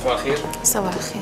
صباح الخير صباح الخير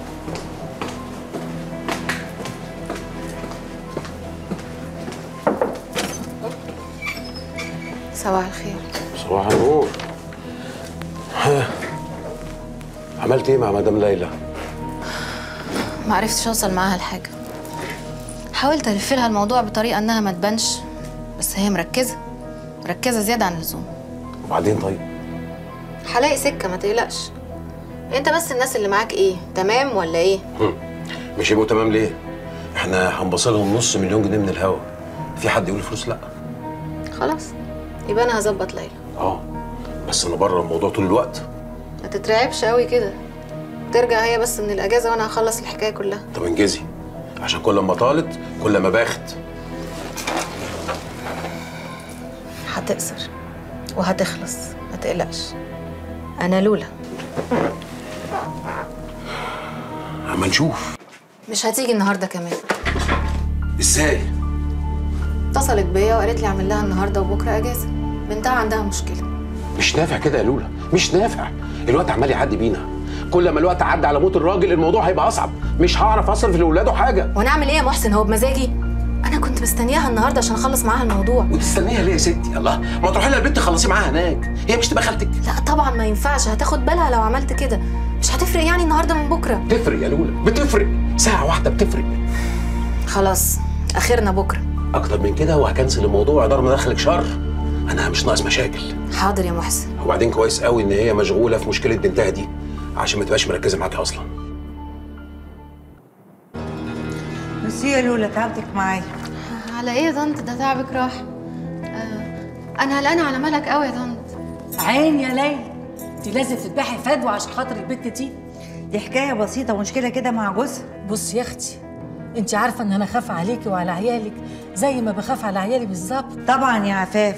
صباح الخير صباح النور ها عملت ايه مع مدام ليلى؟ ما عرفتش اوصل معاها لحاجه حاولت الف لها الموضوع بطريقه انها ما تبانش بس هي مركزه مركزه زياده عن اللزوم وبعدين طيب؟ هلاقي سكه ما تقلقش انت بس الناس اللي معاك ايه تمام ولا ايه هم. مش يبقوا تمام ليه؟ احنا هنبصلهم نص مليون جنيه من الهوا في حد يقول فلوس لا؟ خلاص يبقى انا هظبط ليلى اه بس انا بره الموضوع طول الوقت ما تترعبش قوي كده ترجع هي بس من الاجازه وانا هخلص الحكايه كلها طب انجزي عشان كل ما طالت كل ما باخت هتقصر وهتخلص ما تقلقش انا لولا اما نشوف مش هتيجي النهارده كمان ازاي؟ اتصلت بيا وقالت لي اعمل لها النهارده وبكره اجازه بنتها عندها مشكله مش نافع كده يا لولا مش نافع الوقت عمال يعدي بينا كل ما الوقت عدى على موت الراجل الموضوع هيبقى اصعب مش هعرف اصرف لاولاده حاجه وانا اعمل ايه يا محسن هو بمزاجي انا كنت مستنياها النهارده عشان اخلص معاها الموضوع وتستنيها ليه يا ستي الله ما تروحي لها البيت تخلصي معاها هناك هي مش تبقى خالتك لا طبعا ما ينفعش هتاخد بالها لو عملت كده مش هتفرق يعني النهارده من بكره تفرق يا لولا بتفرق ساعه واحده بتفرق خلاص اخرنا بكره اكتر من كده وهكنسل الموضوع دار ما دخلك شر انا مش ناقص مشاكل حاضر يا محسن وبعدين كويس قوي ان هي مشغوله في مشكله بنتها دي عشان ما تبقاش مركزه معاكي اصلا ميرسي يا لولا تعبتك معايا على ايه يا طنط ده تعبك راح آه انا قلقانه على مالك قوي يا طنط عين يا ليلى انت لازم تذبحي فدوى عشان خاطر البت دي دي حكايه بسيطه مشكله كده مع جوزها بصي يا اختي انت عارفه ان انا خاف عليكي وعلى عيالك زي ما بخاف على عيالي بالظبط طبعا يا عفاف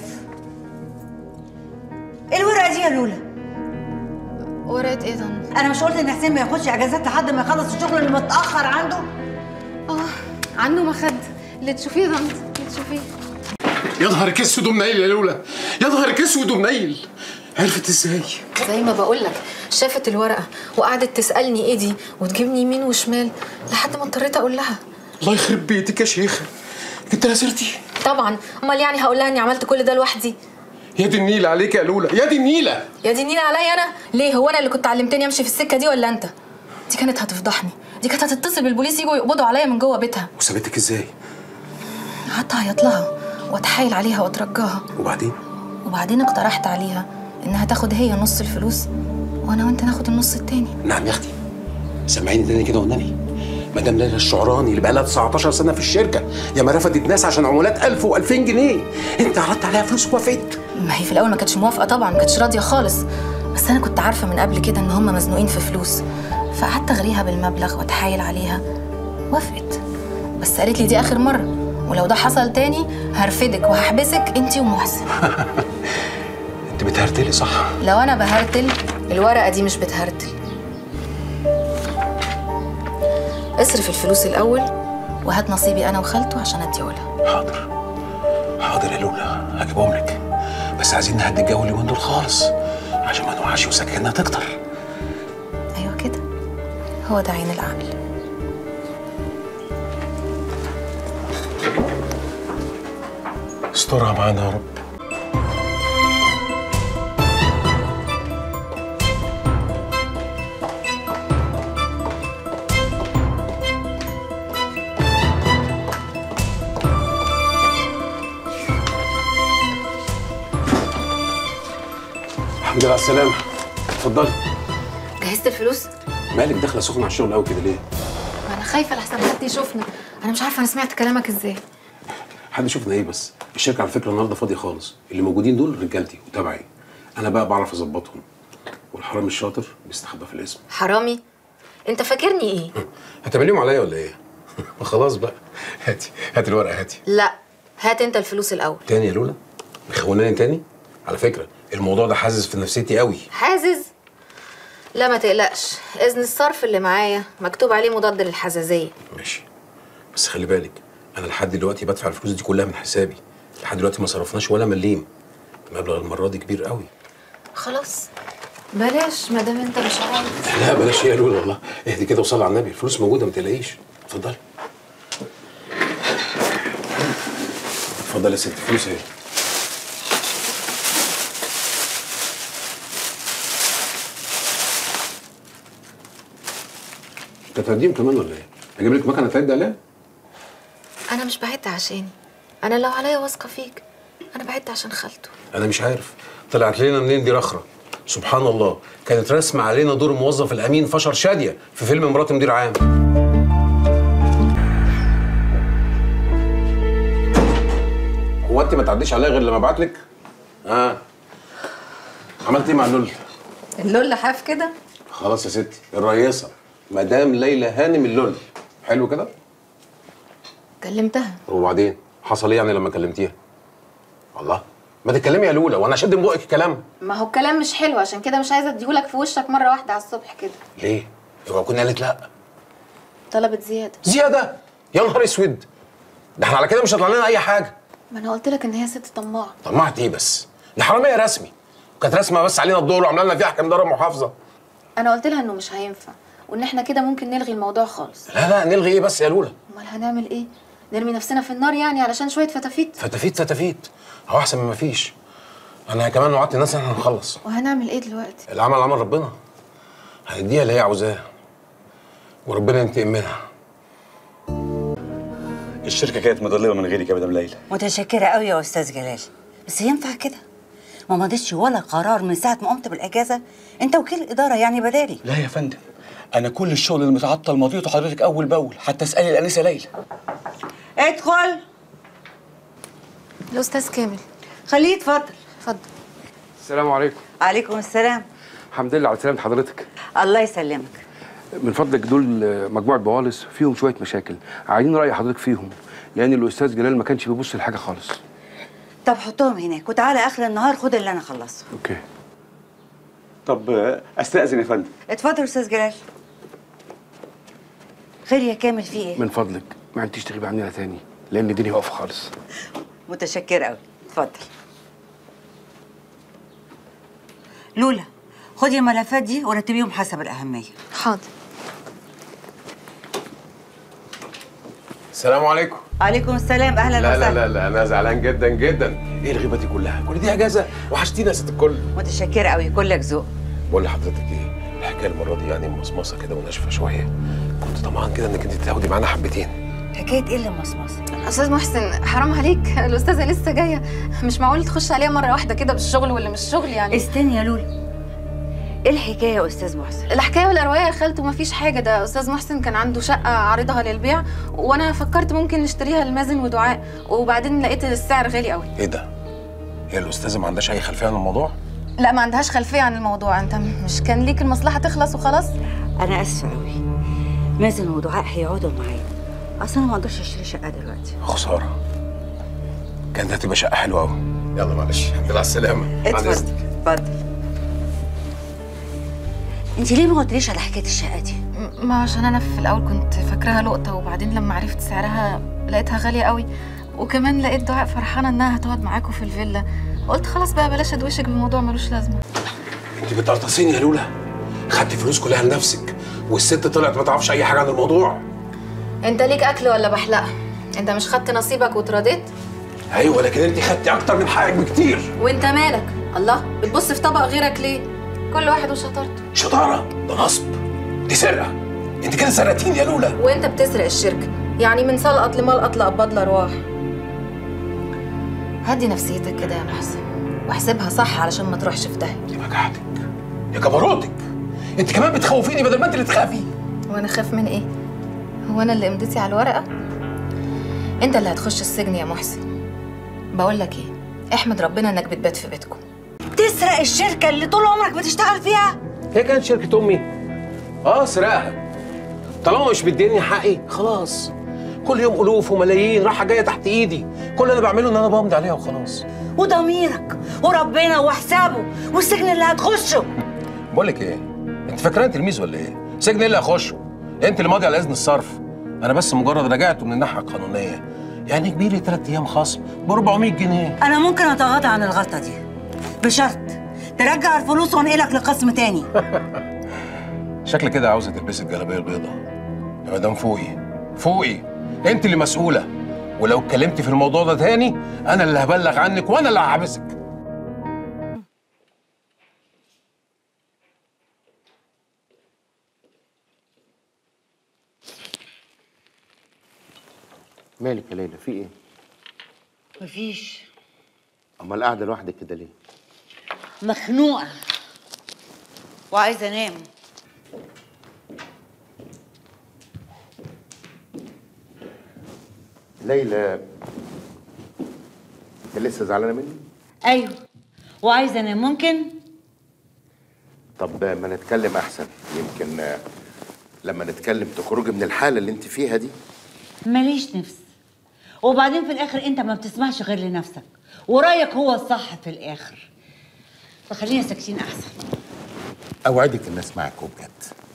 ايه الورقه دي يا لولا ورقه ايه يا طنط انا مش قلت ان حسين ما ياخدش اجازات لحد ما يخلص الشغل اللي متاخر عنده اه عنده مخد اللي تشوفيه يا طنط اللي تشوفيه يا نهارك اسود ومنيل يا لولا يا نهارك اسود ومنيل عرفت ازاي زي ما بقول لك شافت الورقه وقعدت تسالني ايه دي وتجيبني يمين وشمال لحد ما اضطريت اقول لها الله يخرب بيتك يا شيخه انت لا سرتي طبعا امال يعني هقول لها اني عملت كل ده لوحدي يا دي النيله عليك يا لولا يا دي النيله يا دي النيله عليا انا ليه هو انا اللي كنت علمتني امشي في السكه دي ولا انت دي كانت هتفضحني دي كانت هتتصل بالبوليس يجوا يقبضوا عليا من جوه بيتها وسابتك ازاي قعدت اعيط لها واتحايل عليها واترجاها وبعدين وبعدين اقترحت عليها انها تاخد هي نص الفلوس وانا وانت ناخد النص التاني نعم يا اختي سامعيني تاني كده والنبي مدام ليلى الشعراني اللي بقى لها 19 سنه في الشركه يا ما رفضت ناس عشان عمولات 1000 و2000 جنيه انت عرضت عليها فلوس ووافقت ما هي في الاول ما كانتش موافقه طبعا ما كانتش راضيه خالص بس انا كنت عارفه من قبل كده ان هم مزنوقين في فلوس فقعدت اغريها بالمبلغ واتحايل عليها وافقت بس قالت لي دي اخر مره ولو ده حصل تاني هرفدك وهحبسك انتي ومحسن انت بتهرتلي صح لو انا بهرتل الورقه دي مش بتهرتل اصرف الفلوس الاول وهات نصيبي انا وخالته عشان اديهولها حاضر حاضر يا لولا هجيبهم لك بس عايزين نهدي الجو اليومين دول خالص عشان ما نوعش وسكنها تكتر ايوه كده هو ده عين العقل استرها معانا يا رب الحمد لله على السلامة اتفضلي جهزت الفلوس مالك داخلة سخنة على الشغل قوي كده ليه؟ ما انا خايفه لحسن حد يشوفنا انا مش عارفه انا سمعت كلامك ازاي حد شوفنا ايه بس الشركة على فكرة النهاردة فاضية خالص اللي موجودين دول رجالتي وتبعي أنا بقى بعرف أظبطهم والحرامي الشاطر بيستخبى في الاسم حرامي انت فاكرني ايه هتعمليهم عليا ولا ايه؟ خلاص بقى هاتي هاتي الورقة هاتي لا هات انت الفلوس الاول تاني يا لولا مخوناني تاني على فكرة الموضوع ده حازز في نفسيتي قوي حازز لا ما تقلقش اذن الصرف اللي معايا مكتوب عليه مضاد للحزازيه ماشي بس خلي بالك انا لحد دلوقتي بدفع الفلوس دي كلها من حسابي لحد دلوقتي ما صرفناش ولا مليم المبلغ المره دي كبير قوي خلاص بلاش ما دام انت مش عايز لا بلاش يا لولا والله اهدي كده وصلي على النبي الفلوس موجوده ما تقلقيش اتفضلي اتفضلي يا ست فلوس اهي انت تقديم كمان ولا ايه؟ اجيب لك مكنه تعد عليها؟ انا مش بعد عشاني انا لو عليا واثقه فيك انا بعد عشان خالته انا مش عارف طلعت لنا منين دي رخره سبحان الله كانت رسمه علينا دور الموظف الامين فشر شاديه في فيلم مرات مدير عام هو انت ما تعديش عليا غير لما ابعت لك اه عملت ايه مع اللول اللول حاف كده خلاص يا ستي الرئيسه مدام ليلى هانم اللول حلو كده كلمتها وبعدين حصل ايه يعني لما كلمتيها الله ما تتكلمي يا لولا وانا اشد من بقك الكلام ما هو الكلام مش حلو عشان كده مش عايزه اديهولك في وشك مره واحده على الصبح كده ليه يبقى كنا قالت لا طلبت زياده زياده يا نهار اسود ده احنا على كده مش هيطلع لنا اي حاجه ما انا قلت لك ان هي ست طماعه طمعت ايه بس دي حراميه رسمي كانت رسمه بس علينا الدور وعامله لنا فيها احكام دار محافظه انا قلت لها انه مش هينفع وان احنا كده ممكن نلغي الموضوع خالص لا لا نلغي ايه بس يا لولا امال هنعمل ايه نرمي نفسنا في النار يعني علشان شويه فتافيت فتافيت فتافيت هو احسن من ما فيش انا كمان وعدت الناس ان احنا هنخلص وهنعمل ايه دلوقتي العمل عمل ربنا هنديها اللي هي عاوزاه وربنا ينتقم منها الشركة كانت مضلمة من غيرك يا مدام ليلى متشكرة قوي يا أستاذ جلال بس ينفع كده ما مضيتش ولا قرار من ساعة ما قمت بالأجازة أنت وكيل الإدارة يعني بدالي لا يا فندم أنا كل الشغل اللي متعطل مضيته حضرتك أول بأول حتى اسألي الأنسة ليلى ادخل الاستاذ كامل خليه يتفضل اتفضل السلام عليكم عليكم السلام الحمد لله على سلامة حضرتك الله يسلمك من فضلك دول مجموعة بوالص فيهم شوية مشاكل عايزين رأي حضرتك فيهم لأن الأستاذ جلال ما كانش بيبص لحاجة خالص طب حطهم هناك وتعالى آخر النهار خد اللي أنا خلصه أوكي طب آه، أستأذن يا فندم اتفضل أستاذ جلال خير يا كامل في إيه؟ من فضلك ما عنديش تغيب عننا تاني لأن الدنيا واقفة خالص متشكرة قوي اتفضل لولا خدي الملفات دي ورتبيهم حسب الأهمية حاضر السلام عليكم عليكم السلام أهلا لا لا وسهلا لا لا انا زعلان جدا جدا ايه الغيبه دي كلها كل دي اجازه وحشتينا يا ست الكل متشكرة قوي كلك ذوق بقول لحضرتك ايه الحكايه المره دي يعني مصمصه كده وناشفه شويه كنت طمعان كده انك انت تاخدي معانا حبتين حكاية إيه اللي مصمصة؟ استاذ محسن حرام عليك الاستاذه لسه جايه مش معقول تخش عليها مره واحده كده بالشغل واللي مش شغل يعني استني يا لولا إيه الحكاية يا أستاذ محسن؟ الحكايه والاروايه يا خالته ما فيش حاجه ده استاذ محسن كان عنده شقه عارضها للبيع وانا فكرت ممكن نشتريها لمازن ودعاء وبعدين لقيت السعر غالي قوي ايه ده هي الاستاذه ما عندهاش اي خلفيه عن الموضوع لا ما عندهاش خلفيه عن الموضوع انت مش كان ليك المصلحه تخلص وخلاص أنا آسفة قوي مازن ودعاء هيقعدوا معايا أصل أنا ما أقدرش أشتري شقة دلوقتي خساره كانت هتبقى شقه حلوه قوي يلا معلش الحمد لله على السلامه بعد اتفضل إذنك. اتفضل انت ليه ما قلتليش على حكايه الشقه دي م- ما عشان انا في الاول كنت فاكراها لقطه وبعدين لما عرفت سعرها لقيتها غاليه قوي وكمان لقيت دعاء فرحانه انها هتقعد معاكم في الفيلا قلت خلاص بقى بلاش ادوشك بموضوع ملوش لازمه انت بتقرطصيني يا لولا خدتي فلوس كلها لنفسك والست طلعت ما تعرفش اي حاجه عن الموضوع انت ليك اكل ولا بحلقه انت مش خدت نصيبك واتراضيت ايوه لكن انت خدتي اكتر من حقك بكتير وانت مالك الله بتبص في طبق غيرك ليه كل واحد وشطارته شطاره ده نصب دي سرقه انت كده سرقتيني يا لولا وانت بتسرق الشركه يعني من سلقط لملقط لقبض لارواح هدي نفسيتك كده يا محسن واحسبها صح علشان ما تروحش في داهيه يا بجحتك يا جبروتك انت كمان بتخوفيني بدل ما انت اللي تخافي وانا خاف من ايه هو انا اللي امضيتي على الورقه انت اللي هتخش السجن يا محسن بقول لك ايه احمد ربنا انك بتبات في بيتكم تسرق الشركه اللي طول عمرك بتشتغل فيها هي كانت شركه امي اه سرقها طالما مش مديني حقي خلاص كل يوم الوف وملايين رايحه جايه تحت ايدي كل اللي انا بعمله ان انا بمضي عليها وخلاص وضميرك وربنا وحسابه والسجن اللي هتخشه بقول لك ايه انت فاكراني تلميذ ولا ايه سجن ايه اللي هخشه انت اللي ماضي على اذن الصرف انا بس مجرد رجعته من الناحيه القانونيه يعني كبيري ثلاث ايام خصم ب 400 جنيه انا ممكن اتغاضى عن الغلطه دي بشرط ترجع الفلوس وانقلك لقسم تاني شكل كده عاوزه تلبسي الجلابيه البيضاء يا مدام فوقي فوقي انت اللي مسؤوله ولو اتكلمتي في الموضوع ده تاني انا اللي هبلغ عنك وانا اللي هحبسك مالك يا ليلى في ايه؟ مفيش امال قاعده لوحدك كده ليه؟ مخنوقة وعايزة انام ليلى انت لسه زعلانه مني؟ ايوه وعايزة انام ممكن؟ طب ما نتكلم احسن يمكن آه، لما نتكلم تخرجي من الحاله اللي انت فيها دي ماليش نفس وبعدين في الاخر انت ما بتسمعش غير لنفسك ورايك هو الصح في الاخر فخلينا ساكتين احسن اوعدك ان اسمعك وبجد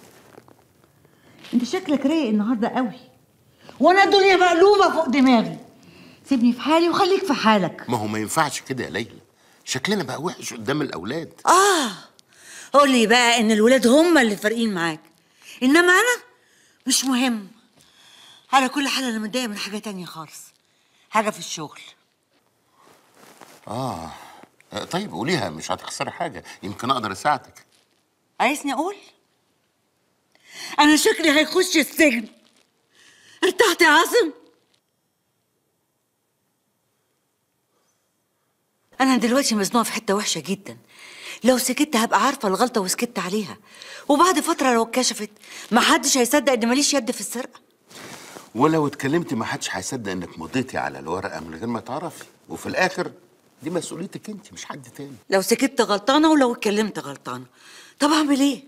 انت شكلك رايق النهارده قوي وانا الدنيا مقلوبه فوق دماغي سيبني في حالي وخليك في حالك ما هو ما ينفعش كده يا ليلى شكلنا بقى وحش قدام الاولاد اه قول لي بقى ان الولاد هم اللي فارقين معاك انما انا مش مهم على كل حال انا متضايقه من حاجه تانية خالص حاجه في الشغل اه آه، طيب قوليها مش هتخسري حاجه يمكن اقدر اساعدك عايزني اقول انا شكلي هيخش السجن ارتحت يا عاصم انا دلوقتي مزنوقه في حته وحشه جدا لو سكت هبقى عارفه الغلطه وسكت عليها وبعد فتره لو اتكشفت محدش هيصدق ان ماليش يد في السرقه ولو اتكلمتي ما حدش هيصدق انك مضيتي على الورقه من غير ما تعرفي وفي الاخر دي مسؤوليتك انت مش حد تاني لو سكت غلطانه ولو اتكلمت غلطانه طب اعمل ايه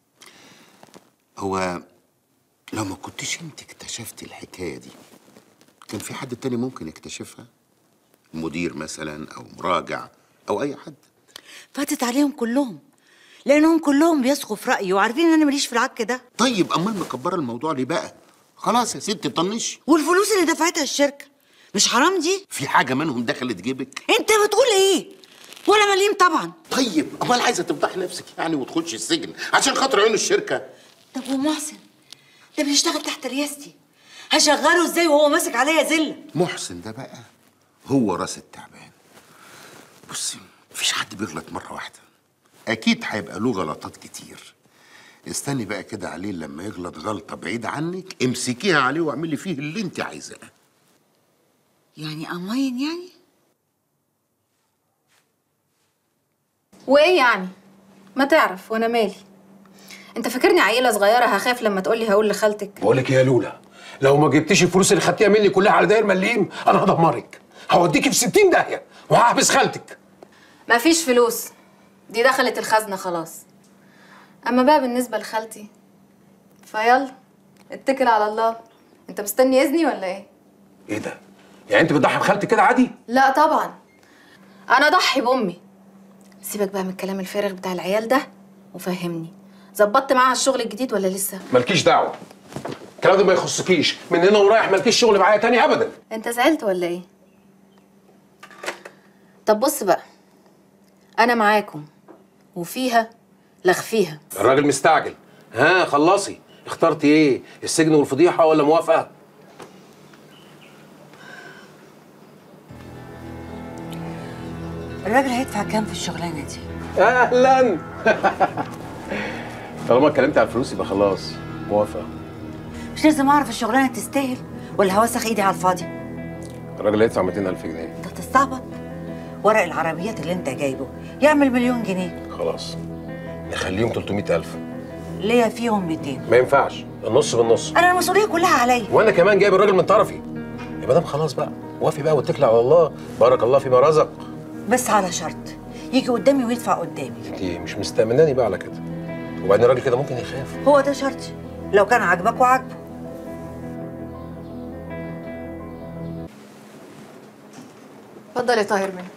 هو لو ما كنتش انت اكتشفتي الحكايه دي كان في حد تاني ممكن يكتشفها مدير مثلا او مراجع او اي حد فاتت عليهم كلهم لانهم كلهم بيثقوا في رايي وعارفين ان انا ماليش في العك ده طيب امال مكبره الموضوع ليه بقى خلاص يا ستي طنشي والفلوس اللي دفعتها الشركه مش حرام دي في حاجه منهم دخلت جيبك انت بتقول ايه ولا مليم طبعا طيب امال عايزه تفضحي نفسك يعني وتخشي السجن عشان خاطر عيون الشركه طب ومحسن ده بيشتغل تحت رياستي هشغله ازاي وهو ماسك عليا زله محسن ده بقى هو راس التعبان بصي مفيش حد بيغلط مره واحده اكيد هيبقى له غلطات كتير استني بقى كده عليه لما يغلط غلطه بعيده عنك امسكيها عليه واعملي فيه اللي انت عايزاه يعني امين يعني وايه يعني ما تعرف وانا مالي انت فاكرني عيله صغيره هخاف لما تقولي هقول لخالتك بقول لك إيه يا لولا لو ما جبتيش الفلوس اللي خدتيها مني كلها على داير مليم انا هدمرك هوديكي في 60 داهيه وهحبس خالتك مفيش فلوس دي دخلت الخزنه خلاص اما بقى بالنسبه لخالتي فيلا اتكل على الله انت مستني اذني ولا ايه ايه ده يعني انت بتضحي بخالتك كده عادي لا طبعا انا اضحي بامي سيبك بقى من الكلام الفارغ بتاع العيال ده وفهمني ظبطت معاها الشغل الجديد ولا لسه مالكيش دعوه الكلام ده ما يخصكيش من هنا ورايح مالكيش شغل معايا تاني ابدا انت زعلت ولا ايه طب بص بقى انا معاكم وفيها لخفيها الراجل مستعجل ها خلصي اخترتي ايه السجن والفضيحه ولا موافقه الراجل هيدفع كام في الشغلانه دي اهلا طالما اتكلمت على الفلوس يبقى خلاص موافقه مش لازم اعرف الشغلانه تستاهل ولا هوسخ ايدي على الفاضي الراجل هيدفع 200000 جنيه انت تستعبط ورق العربيات اللي انت جايبه يعمل مليون جنيه خلاص نخليهم 300000 ليا فيهم 200 ما ينفعش النص بالنص انا المسؤوليه كلها عليا وانا كمان جايب الراجل من طرفي يا مدام خلاص بقى وافي بقى واتكلي على الله بارك الله فيما رزق بس على شرط يجي قدامي ويدفع قدامي انت مش مستأمناني بقى على كده وبعدين الراجل كده ممكن يخاف هو ده شرطي لو كان عاجبك وعاجبه اتفضل يا طاهر مني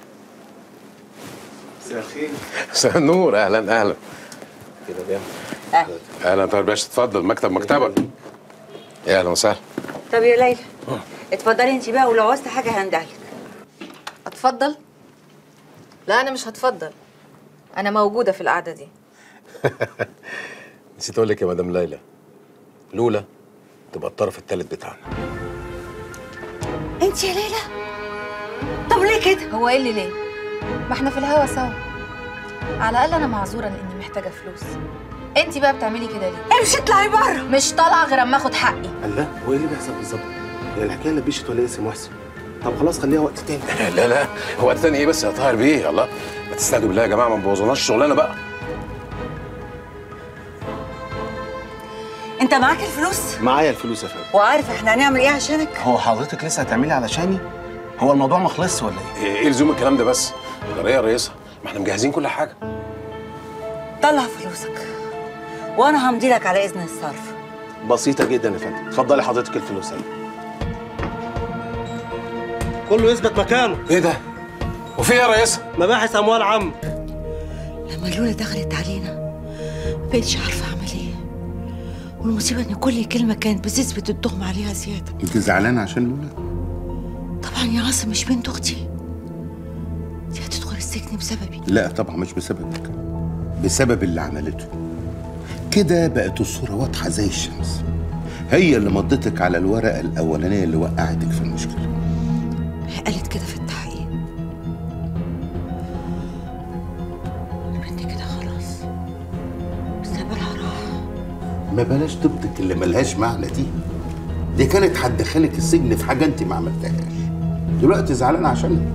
مساء النور اهلا اهلا كده بيعمل أهلا. اهلا طيب باشا اتفضل مكتب مكتبك يا اهلا وسهلا طب يا ليلى اتفضلي انت بقى ولو عوزت حاجه هندهلك اتفضل لا انا مش هتفضل انا موجوده في القعده دي نسيت اقول لك يا مدام ليلى لولا تبقى الطرف الثالث بتاعنا انت يا ليلى طب ليه كده هو ايه اللي ليه ما احنا في الهوا سوا على الاقل انا معذوره لاني محتاجه فلوس انت بقى بتعملي كده ليه امشي اطلعي بره مش طالعه غير اما اخد حقي الله هو ايه اللي بيحصل بالظبط؟ هي الحكايه لبشت ولا ايه يا سي محسن؟ طب خلاص خليها وقت تاني لا لا هو وقت تاني ايه بس يا طاهر بيه الله ما تستهدوا بالله يا جماعه ما نبوظناش الشغلانه بقى انت معاك الفلوس معايا الفلوس يا فندم وعارف احنا هنعمل ايه عشانك هو حضرتك لسه هتعملي علشاني؟ هو الموضوع ما خلصش ولا ايه؟ ايه إيه لزوم الكلام ده بس جرى يا رئيسه ما احنا مجهزين كل حاجه طلع فلوسك وانا همضي لك على اذن الصرف بسيطه جدا يا فندم اتفضلي حضرتك الفلوس اهي كله يثبت مكانه ايه ده وفي ايه يا رئيسه مباحث اموال عامه لما لولا دخلت علينا ما بقتش عارفه اعمل ايه والمصيبه ان كل كلمه كانت بتثبت التهمه عليها زياده انت زعلانه عشان لولا طبعا يا عاصم مش بنت اختي دي هتدخل السجن بسببي لا طبعا مش بسببك بسبب اللي عملته كده بقت الصورة واضحة زي الشمس هي اللي مضتك على الورقة الأولانية اللي وقعتك في المشكلة هي قالت كده في التحقيق البنت كده خلاص مستقبلها راح ما بلاش طيبتك اللي ملهاش معنى دي دي كانت هتدخلك السجن في حاجة انت ما عملتهاش دلوقتي زعلانة عشان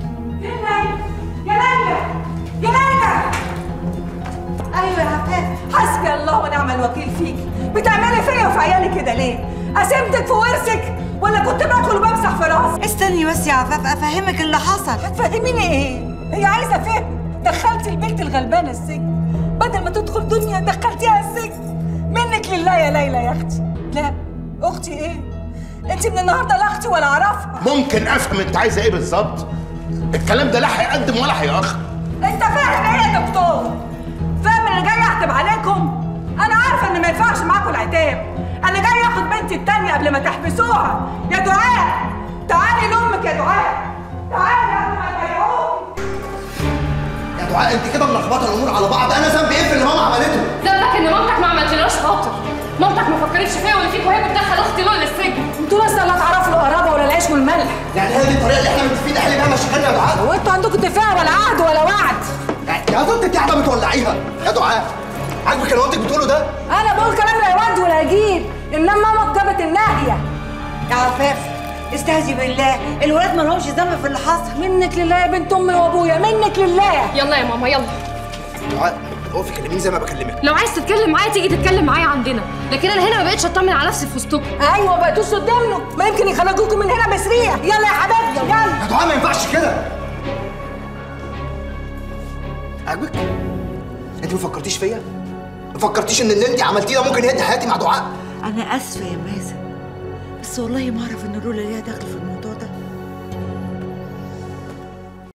ايوه يا عفاف حسبي الله ونعم الوكيل فيك بتعملي فيا وفي عيالي كده ليه؟ قسمتك في ورثك ولا كنت باكل وبمسح في راسي؟ استني بس يا عفاف افهمك اللي حصل هتفهميني ايه؟ هي عايزه فهم دخلتي البنت الغلبانه السجن بدل ما تدخل دنيا دخلتيها السجن منك لله يا ليلى يا اختي لا اختي ايه؟ انت من النهارده لا اختي ولا اعرفها ممكن افهم انت عايزة ايه بالظبط الكلام ده لا هيقدم ولا هيأخر انت فاهم ايه يا دكتور؟ فاهم اللي جاي اكتب عليكم؟ انا عارفه ان ما ينفعش معاكم العتاب انا جاي اخد بنتي التانية قبل ما تحبسوها يا دعاء تعالي لامك يا دعاء تعالي قبل ما تضيعوكي يا دعاء انت كده ملخبطه الامور على بعض انا ذنبي ايه في اللي ماما عملته؟ ذنبك ان مامتك ما عملتلناش خاطر مامتك ما فكرتش فيا ولا فيك وهي بتدخل اختي لولا السجن انتوا لسه لا تعرفوا القرابه ولا العيش والملح يعني هي دي الطريقه اللي احنا متفقين نحل بيها مشاكلنا يا دعاء؟ هو انتوا عندكم اتفاق ولا عهد ولا وعد يا ضد انت قاعده بتولعيها يا دعاء عاجبك اللي والدك بتقوله ده؟ انا بقول كلام لا يود ولا يجيب انما ماما جابت الناهيه يا عفاف استهزي بالله الولاد ما لهمش ذنب في اللي حصل منك لله يا بنت امي وابويا منك لله يلا يا ماما يلا دعاء اقفي كلميني زي ما بكلمك لو عايز تتكلم معايا تيجي تتكلم معايا عندنا لكن انا هنا ما بقتش اطمن على نفسي في وسطكم ايوه ما بقيتوش قدامنا ما يمكن يخرجوكم من هنا بسريع يلا يا حبايبي يلا يا دعاء ما ينفعش كده عاجبك؟ انت ما فكرتيش فيا؟ ما فكرتيش ان اللي انت عملتيه ده ممكن يهدي حياتي مع دعاء؟ انا اسفه يا مازن بس والله ما اعرف ان لولا ليها دخل في الموضوع